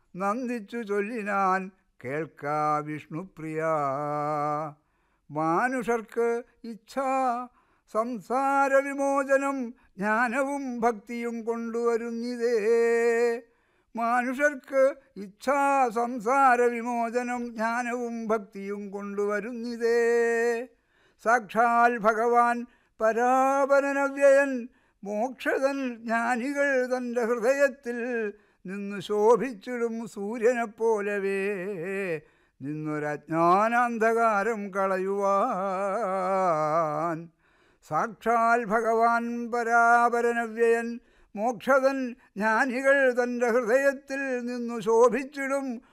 നന്ദിച്ചു ചൊല്ലിനാൻ കേൾക്കാ വിഷ്ണുപ്രിയ മാനുഷർക്ക് ഇച്ഛ സംസാര വിമോചനം ജ്ഞാനവും ഭക്തിയും കൊണ്ടുവരുന്നിതേ മാനുഷർക്ക് ഇച്ഛാ സംസാര വിമോചനം ജ്ഞാനവും ഭക്തിയും കൊണ്ടുവരുന്നിതേ സാക്ഷാൽ ഭഗവാൻ പരാപരനവ്യയൻ മോക്ഷതൻ ജ്ഞാനികൾ തൻ്റെ ഹൃദയത്തിൽ നിന്ന് ശോഭിച്ചിടും സൂര്യനെ പോലവേ നിന്നൊരജ്ഞാനാന്ധകാരം കളയുവാൻ സാക്ഷാൽ ഭഗവാൻ പരാപരനവ്യയൻ മോക്ഷതൻ ജ്ഞാനികൾ തൻ്റെ ഹൃദയത്തിൽ നിന്നു ശോഭിച്ചിടും